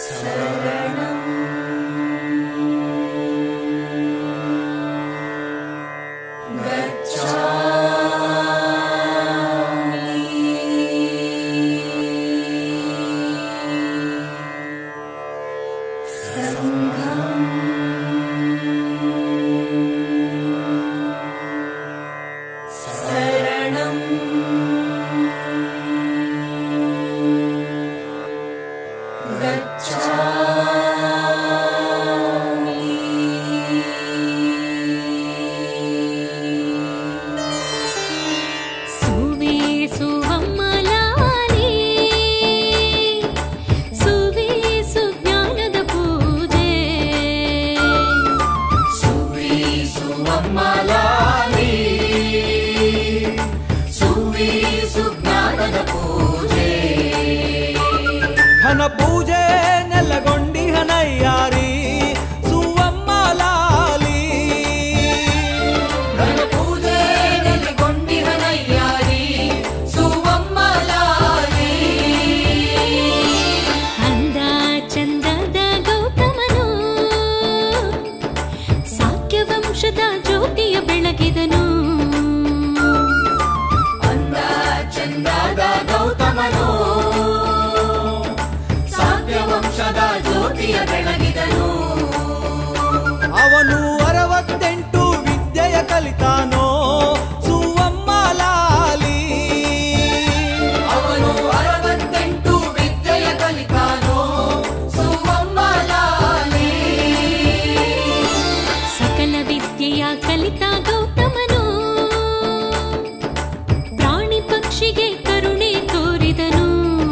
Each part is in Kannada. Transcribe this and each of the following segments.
ಸುವೆ ಸುವಮ್ಮಲಾಲಿ ಸುವೆ ಸುಜ್ಞಾನದ ಪೂಜೆ ಘನ ಪೂಜೆ ನೆಲಗೊಂಡಿಹನಯ್ಯಾರಿ ಸುವಮ್ಮ ಲಾಲಿ ಅಂದ ಚಂದದ ಗೌತಮನು ಸಾಕ್ಯ ವಂಶದ ಜ್ಯೋತಿಯ ಬೆಳಗಿದನು ಅವನು ಅರವತ್ತೆಂಟು ವಿದ್ಯೆಯ ಕಲಿತಾನೋ ಸುವಮ್ಮ ಲಾಲಿ ಅವನು ಅರವತ್ತೆಂಟು ವಿದ್ಯೆಯ ಕಲಿತಾನೋ ಸುವಮ್ಮಲಾಲಿ ಸಕಲ ವಿದ್ಯೆಯ ಕಲಿತ ಗೌತಮನು ಪ್ರಾಣಿ ಪಕ್ಷಿಗೆ ಕರುಣೆ ತೋರಿದನು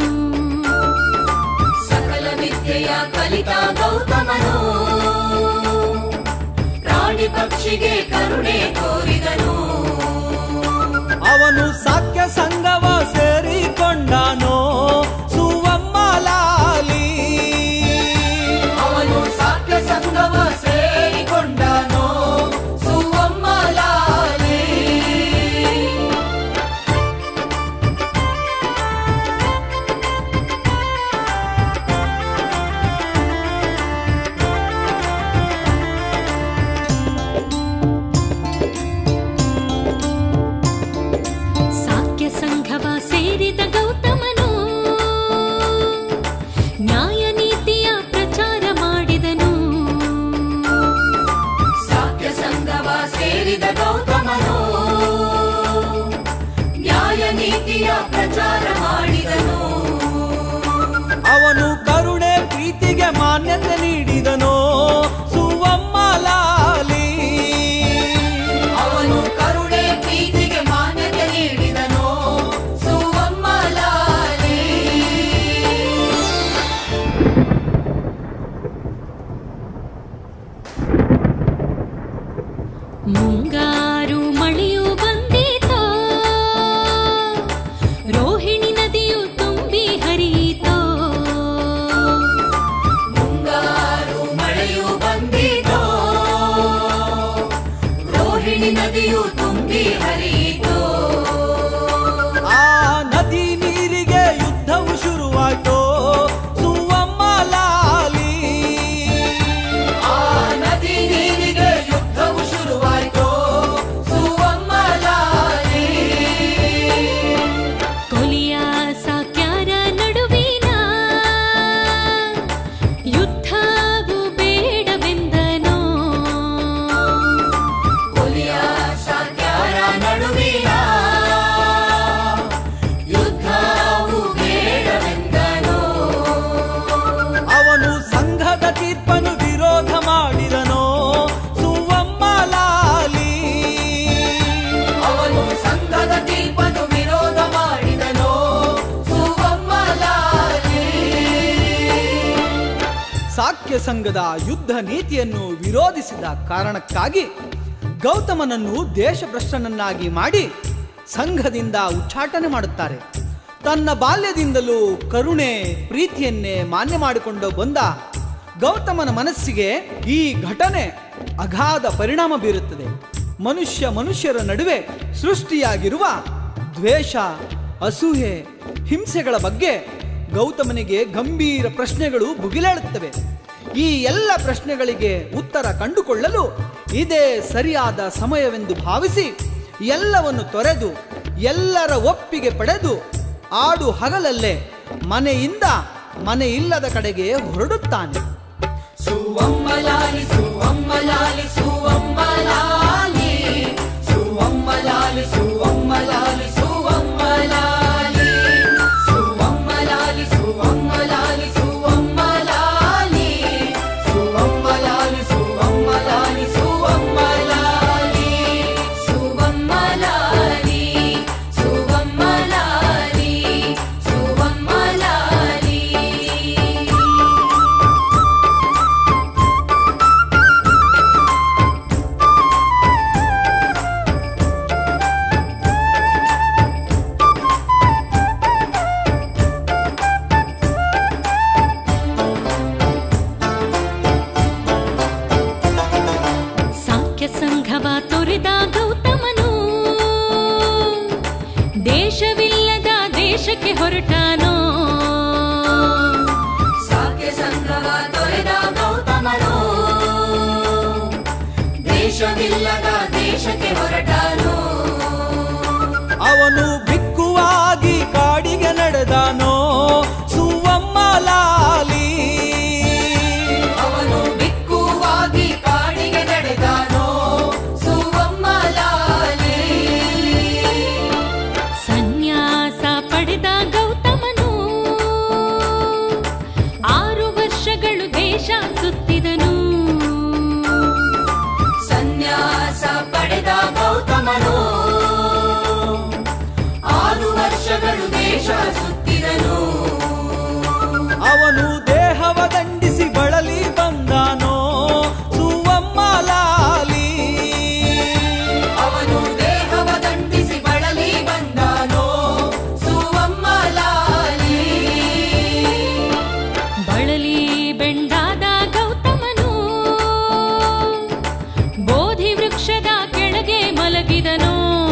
ಸಕಲ ವಿದ್ಯೆಯ ಕಲಿತ ಗೌತಮನು ಪ್ರಾಣಿ ಪಕ್ಷಿಗೆ ಕರುಣೆ ತೋರಿದನು ಅವನು ಸಾಕ್ಯ ಸಂಗವ ಸೇರಿಕೊಂಡಾನೋ ಸುವಮ್ಮ ಲಾಲಿ ಅವನು ಸಾಕ್ಯ ಸಂಗಮ ಸೇರಿಕೊಂಡನೋ ಸುವಮ್ಮಲಾಲಿ ಸಾಕ್ಯ ಸಂಘವ ಸೇರಿದ ಗೌತಮನು ನ್ಯಾಯ ನೀತಿಯ ಪ್ರಚಾರ ಮಾಡಿದನು ಸಾಕ್ಯ ಸಂಗಮ ಸೇರಿದ ಗೌತಮನು ನ್ಯಾಯ ನೀತಿಯ ಪ್ರಚಾರ ಮಾಡಿದನು ಅವನು ಕರುಣೆ ಪ್ರೀತಿಗೆ ಮಾನ್ಯತೆ ನೀಡಿದನೋ ಸುವಮ್ಮ ಲಾಲಿ ಅವನು ಕರುಣೆ ಪ್ರೀತಿಗೆ ಮಾನ್ಯತೆ ನೀಡಿದನು ಸುವಮ್ಮಲಾಲಿ ಮುಂಗಾರು ಮಳೆಯು ಬಂದೀತೋ ರೋಹಿಣಿ ನದಿಯು ತುಂಬಿ ಹರಿಯಿತೋ ಮುಂಗಾರು ಮಳೆಯು ಬಂದಿತೋ ರೋಹಿಣಿ ನದಿಯು ತುಂಬಿ ಹರಿಯಿತೋ ಆ ನದಿ ನೀರಿಗೆ ಯುದ್ಧವು ಶುರುವಾಯ್ತೋ ಸುವಮ್ಮ ಲಾಲಿ ಆ ನದಿ ನೀರಿಗೆ ಯುದ್ಧವು ಶುರುವಾಯ್ತೋ ಸುವಮ್ಮಲಾಲಿ ಕೊಲಿಯ ಸಾಕ್ಯಾರ ನಡುವಿನ ಯುದ್ಧವು ಬೇಡವೆಂದನೋ ಕೊಲಿಯ ಸಾಕ್ಯಾರ ನಡುವಿನ ಯುದ್ಧವು ಬೇಡವೆಂದನು ಅವನು ಸಂಘದ ತೀರ್ಪನ್ನು ವಿರೋಧ ಮಾಡಿದನೋ ಸುವಮ್ಮ ಲಾಲಿ ಅವನು ಸಂಘದ ತೀರ್ಪನ್ನು ವಿರೋಧ ಮಾಡಿದನು ಸುವಮ್ಮಲಾಲಿ ಸಾಕ್ಯ ಸಂಘದ ಯುದ್ಧ ನೀತಿಯನ್ನು ವಿರೋಧಿಸಿದ ಕಾರಣಕ್ಕಾಗಿ ಗೌತಮನನ್ನು ದೇಶಭ್ರಷ್ಟನನ್ನಾಗಿ ಮಾಡಿ ಸಂಘದಿಂದ ಉಚ್ಚಾಟನೆ ಮಾಡುತ್ತಾರೆ ತನ್ನ ಬಾಲ್ಯದಿಂದಲೂ ಕರುಣೆ ಪ್ರೀತಿಯನ್ನೇ ಮಾನ್ಯ ಮಾಡಿಕೊಂಡು ಬಂದ ಗೌತಮನ ಮನಸ್ಸಿಗೆ ಈ ಘಟನೆ ಅಗಾಧ ಪರಿಣಾಮ ಬೀರುತ್ತದೆ ಮನುಷ್ಯ ಮನುಷ್ಯರ ನಡುವೆ ಸೃಷ್ಟಿಯಾಗಿರುವ ದ್ವೇಷ ಅಸೂಯೆ ಹಿಂಸೆಗಳ ಬಗ್ಗೆ ಗೌತಮನಿಗೆ ಗಂಭೀರ ಪ್ರಶ್ನೆಗಳು ಭುಗಿಲೇಳುತ್ತವೆ ಈ ಎಲ್ಲ ಪ್ರಶ್ನೆಗಳಿಗೆ ಉತ್ತರ ಕಂಡುಕೊಳ್ಳಲು ಇದೇ ಸರಿಯಾದ ಸಮಯವೆಂದು ಭಾವಿಸಿ ಎಲ್ಲವನ್ನು ತೊರೆದು ಎಲ್ಲರ ಒಪ್ಪಿಗೆ ಪಡೆದು ಆಡು ಹಗಲಲ್ಲೇ ಮನೆಯಿಂದ ಮನೆ ಇಲ್ಲದ ಕಡೆಗೆ ಹೊರಡುತ್ತಾನೆ ಸುವಮ್ಮಲಾಲಿ ಸುವಮ್ಮಲಾಲಿ ಸುವಮ್ಮಲಾಲಿ ಸುವಮ್ಮಲಾಲಿ ಸುವಮ್ಮಲಾಲಿ ಸುವಮ್ಮಲಾಲಿ ಸುವಮ್ಮಲಾಲಿ ಸುವಮ್ಮಲಾಲಿ ಸುವಮ್ಮಲಾಲಿ ಸುವಮ್ಮಲಾಲಿ ಸುವಮ್ಮಲಾಲಿ ಸುವಮ್ಮಲಾಲಿ ಸುವಮ್ಮಲಾಲಿ ಸುವಮ್ಮಲಾಲಿ ಸುವಮ್ಮಲಾಲಿ ಸಾಕ್ಯ ಸಂಘವ ತೊರೆದ ಗೌತಮನು ದೇಶವಿಲ್ಲದ ದೇಶಕ್ಕೆ ಹೊರಟಾನೋ ಸಾಕೆ ಸಂಘವ ತೊರೆದ ಗೌತಮನು ದೇಶವಿಲ್ಲದ ದೇಶಕ್ಕೆ ಹೊರಟನು ಅವನು ಬಿಕ್ಕುವಾಗಿ ಕಾಡಿಗೆ ನಡೆದಾನೋ ಸುವಮ್ಮಲಾಲಿ ಅವನು ಬಿಕ್ಕುವಾಗಿ ಕಾಡಿಗೆ ನಡೆದನು ಸುವಮ್ಮಲಾಲಿ ಸನ್ಯಾಸ ಪಡೆದ ಗೌತಮನು ಆರು ವರ್ಷಗಳು ದೇಶ ಸುತ್ತಿದನು ಸನ್ಯಾಸ ಪಡೆದ ಗೌತಮನು ಆರು ವರ್ಷಗಳು ದೇಶ ಸುತ್ತಿದನು ಅವನು ದೇಹವ ದಂಡಿಸಿ ಬಳಲಿ ಬಂದಾನೋ ಸುವಮ್ಮಲಾಲಿ ಅವನು ದೇಹವ ದಂಡಿಸಿ ಬಳಲಿ ಬಂದನು ಸುವಮ್ಮಲಾಲಿ ಬಳಲಿ ಬೆಂಡಾದ ಗೌತಮನು ಬೋಧಿ ವೃಕ್ಷದ ಕೆಳಗೆ ಮಲಗಿದನು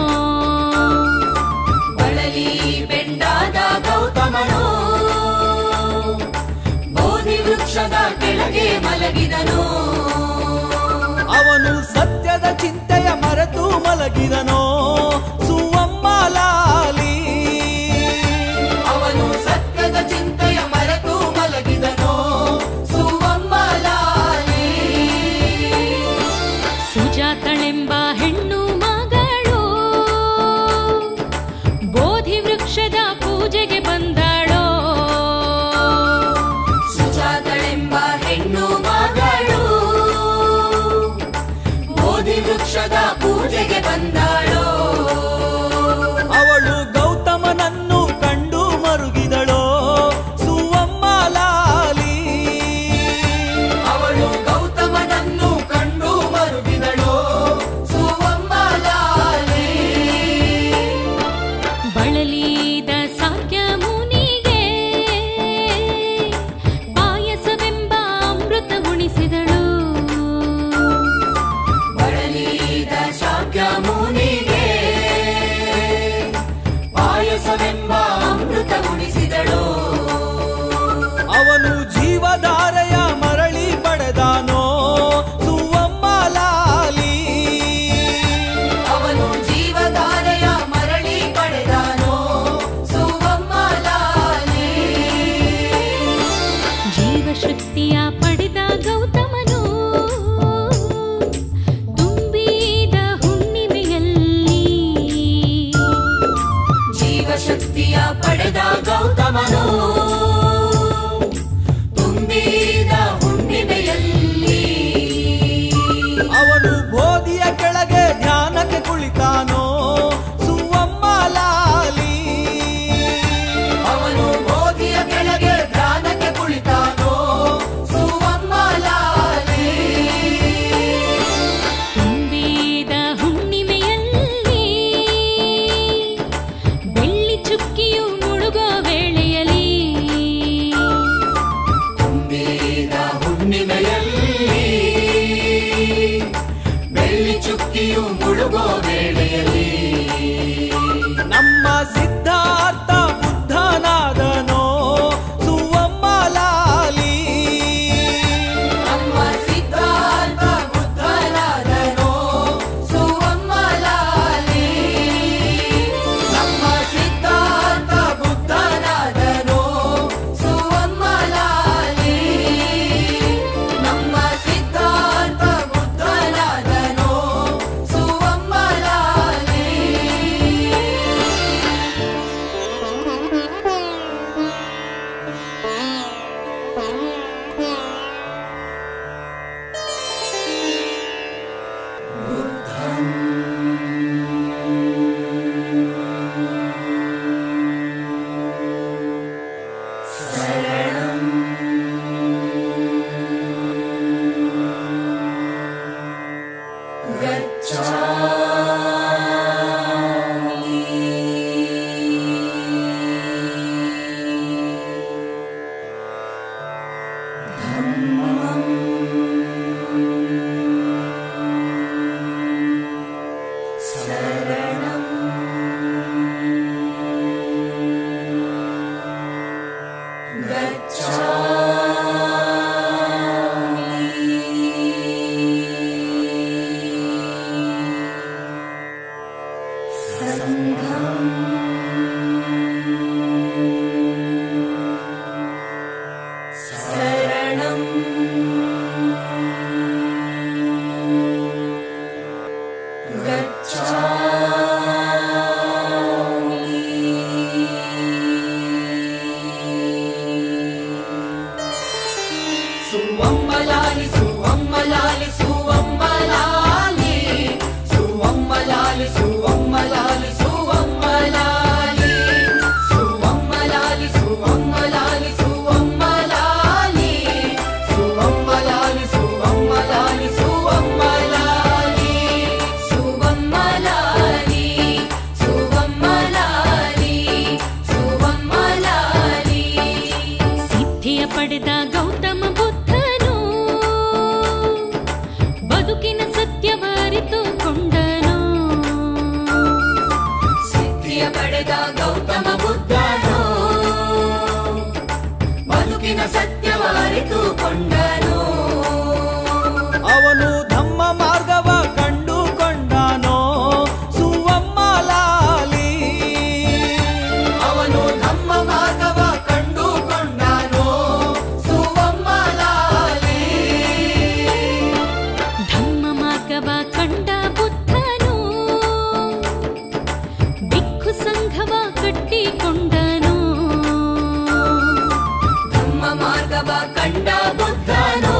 ಬಳಲಿ ಬೆಂಡಾದ ಗೌತಮನು ಬೋಧಿ ವೃಕ್ಷದ ಕೆಳಗೆ ಮಲಗಿದನು ಅವನು ಸತ್ಯದ ಚಿಂತೆಯ ಮರೆತು ಮಲಗಿದನೋ ಸುವಮ್ಮಲಾಲಿ ಅವನು ಸತ್ಯದ ಚಿಂತೆಯ ಮರೆತು ಮಲಗಿದನು ಸುವಮ್ಮಲಾಲಿ ಸುಜಾತಳೆಂಬ ಹೆಣ್ಣು ಮಗಳು ಬೋಧಿ ವೃಕ್ಷದ ಪೂಜೆಗೆ ಬಂದಾಳೋ ಸುಜಾತಳೆಂಬ ಹೆಣ್ಣು ಮಗಳು ಬೋಧಿ ವೃಕ್ಷದ ಪೂಜೆಗೆ ಬಂದಾಳೋ ಅವಳು ಗೌತಮನನ್ನು ಕಂಡು ಮರುಗಿದಳೋ ಸುವಮ್ಮಲಾಲಿ ಅವಳು ಗೌತಮನನ್ನು ಕಂಡು ಮರುಗಿದಳು ಸುವಮ್ಮಲಾಲಿ ಬಳಲಿದ ಸಾಕ್ಯ ಮುನಿಗೆ ಪಾಯಸವೆಂಬ ಅಮೃತ ಉಣಿಸಿದಳು ಬಳಲಿದ ಶಾಕ್ಯ ಮುನಿಗೆ ಪಾಯಸವೆಂಬ ಅಮೃತ ಉಣಿಸಿದಳು ಅವನು ಜೀವಧಾರೆಯ ಮರಳಿ ಪಡೆದಾನೋ ಸುವಮ್ಮಲಾಲಿ ಅವನು ಜೀವಧಾರೆಯ ಮರಳಿ ಪಡೆದನು ಸುವಮ್ಮಲಾಲಿ ಜೀವಶಕ್ತಿಯ ಪಡೆದ ಗೌತಮನು ತುಂಬಿದ ಹುಣ್ಣಿಮೆಯಲ್ಲಿ ಜೀವಶಕ್ತಿಯ ಪಡೆದ ಗೌತಮನು ತುಂಬಿದ ಹುಣ್ಣಿಮೆಯಲ್ಲಿ ಅವನು ಬೋಧಿಯ ಕೆಳಗೆ ಧ್ಯಾನಕ್ಕೆ ಕುಳಿತಾನೋ ಸುವಮ್ಮಲಾಲಿ ಅವನು ಬೋಧಿಯ ಕೆಳಗೆ ಧ್ಯಾನಕ್ಕೆ ಕುಳಿತಾನೋ ಸುವ ಸುವಮ್ಮಲಾಲಿ ಸುವಮ್ಮಲಾಲಿ ಸುವಮ್ಮಲಾಲಿ ಸುವಮ್ಮಲಾಲಿ ಸುವಮ್ಮಲಾಲಿ ಸುವಮ್ಮಲಾಲಿ ಸುವಮ್ಮಲಾಲಿ ಸುವಮ್ಮಲಾಲಿ ಸುವಮ್ಮಲಾಲಿ ಸುವಮ್ಮಲಾಲಿ ಸುವಮ್ಮಲಾಲಿ ಸುವಮ್ಮಲಾಲಿ ಸುವಮ್ಮಲಾಲಿ ಸುವಮ್ಮಲಾಲಿ ಸುವಮ್ಮಲಾಲಿ ಸಿದ್ಧಿಯ ಪಡೆದ ಗೌತಮ ಬುದ್ಧನು ಬದುಕಿನ ಸತ್ಯವ ಅರಿತುಕೊಂಡನು ಸಿದ್ಧಿಯ ಪಡೆದ ಗೌತಮ ಬುದ್ಧನು ಬದುಕಿನ ಸತ್ಯವ ಅರಿತುಕೊಂಡನು ಅವನು ಧಮ್ಮ ಮಾರ್ಗವ ಕಂಡುಕೊಂಡನೋ ಸುವಮ್ಮಲಾಲಿ ಅವನು ನಮ್ಮ ಮಾರ್ಗವ ಕಂಡುಕೊಂಡನು ಸುವಮ್ಮಲಾಲಿ ಧಮ್ಮ ಮಾರ್ಗವ ಕಂಡ ಬುದ್ಧನು ಬಿಕ್ಕು ಸಂಘವ ಕಟ್ಟಿಕೊಂಡನು ನಮ್ಮ ಮಾರ್ಗವ ಕಂಡ ಬುದ್ಧನು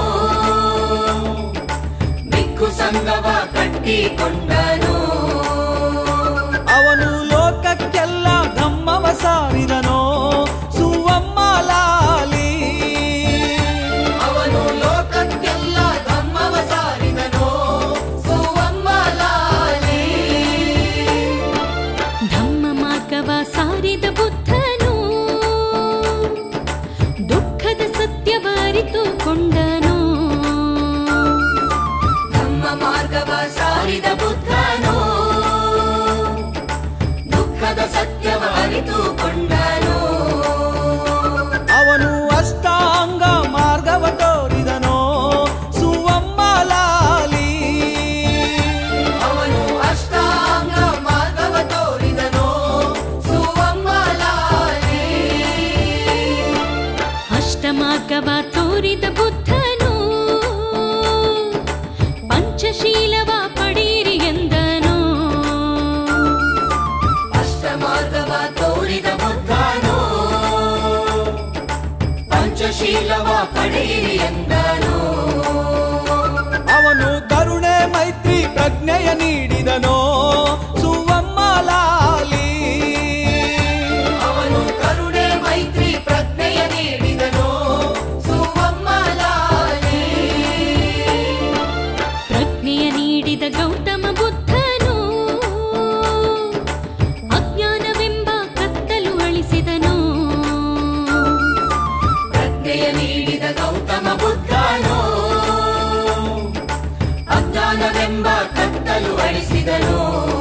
ಬಿಕ್ಕು ಸಂಗವ ಕಟ್ಟಿಕೊಂಡನು ಅವನು ಲೋಕಕ್ಕೆಲ್ಲ ಧಮ್ಮವ ಸಾರಿದನೋ ಸುವಮ್ಮಲಾಲಿ ಅವನು ಲೋಕಕ್ಕೆಲ್ಲ ಧಮ್ಮವ ಸಾರಿದನು ಸುವಮ್ಮಲಾಲಿ ಧಮ್ಮ ಮಾರ್ಗವ ಸಾರಿದ ಬುದ್ಧನು ದುಃಖದ ಸತ್ಯವ ಅರಿತುಕೊಂಡನು ಧಮ್ಮ ಮಾರ್ಗವ ಸಾರಿದ ಬುದ್ಧನು ದುಃಖದ ಸತ್ಯವ ಅರಿತುಕೊಂಡನು ಅವನು ಅಷ್ಟಾಂಗ ಮಾರ್ಗವ ತೋರಿದನೋ ಸುವಮ್ಮಲಾಲಿ ಅವನು ಅಷ್ಟಾಂಗ ಮಾರ್ಗವ ತೋರಿದನು ಸುವಮ್ಮಲಾಲಿ ಅಷ್ಟಮಾರ್ಗವ ತೋರಿದ ಬುದ್ಧನು ಪಂಚಶೀಲವ ಪಡೀರಿ ಎಂದನು ಅಷ್ಟಮಾರ್ಗವ ತೋರಿದ ಬುದ್ಧನು ಪಂಚಶೀಲವ ಪಡೆಯಿರಿ ಎಂದನು ಅವನು ಕರುಣೆ ಮೈತ್ರಿ ಪ್ರಜ್ಞೆಯ ನೀಡಿದನೋ ಸುವಮ್ಮಲಾಲಿ ಅವನು ಕರುಣೆ ಮೈತ್ರಿ ಪ್ರಜ್ಞೆಯ ನೀಡಿದನು ಸುವಮ್ಮಲಾಲಿ ಪ್ರಜ್ಞೆಯ ನೀಡಿದ ಗೌತಮ ಬುದ್ಧನು ಅಜ್ಞಾನವೆಂಬ ಕತ್ತಲು ಅಳಿಸಿದನು ಪ್ರಜ್ಞೆಯ ನೀಡಿದ ಗೌತಮ ಬುದ್ಧನು ಅಜ್ಞಾನವೆಂಬ ಕತ್ತಲು ಅಳಿಸಿದನು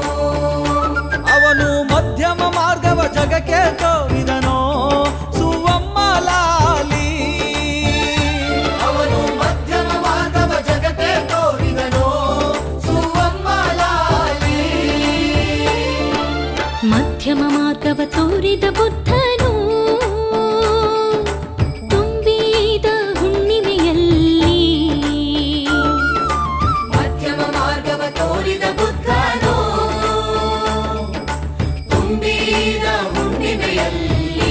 ಅವನು ಮಧ್ಯಮ ಮಾರ್ಗವ ಜಗಕ್ಕೆ ತೋರಿದನೋ ಸುವಮ್ಮಲಾಲಿ ಅವನು ಮಧ್ಯಮ ಮಾರ್ಗವ ಜಗತ್ತೆ ತೋರಿದನು ಸುವಮ್ಮಲಾಲಿ ಮಧ್ಯಮ ಮಾರ್ಗವ ತೋರಿದ ಬುದ್ಧನು ತುಂಬಿದ ಹುಣ್ಣಿಮೆಯಲ್ಲಿ ಮಧ್ಯಮ ಮಾರ್ಗವ ತೋರಿದ ಬುದ್ಧನು ತುಂಬಿದ ಹುಣ್ಣಿಮೆಯಲ್ಲಿ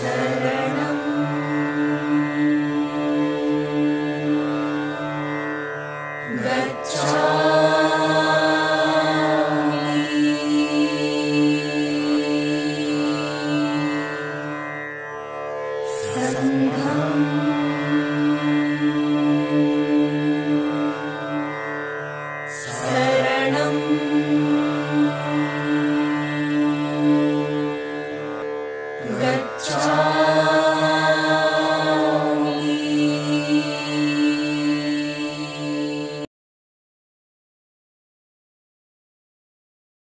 ಶರಣಯ್ಯ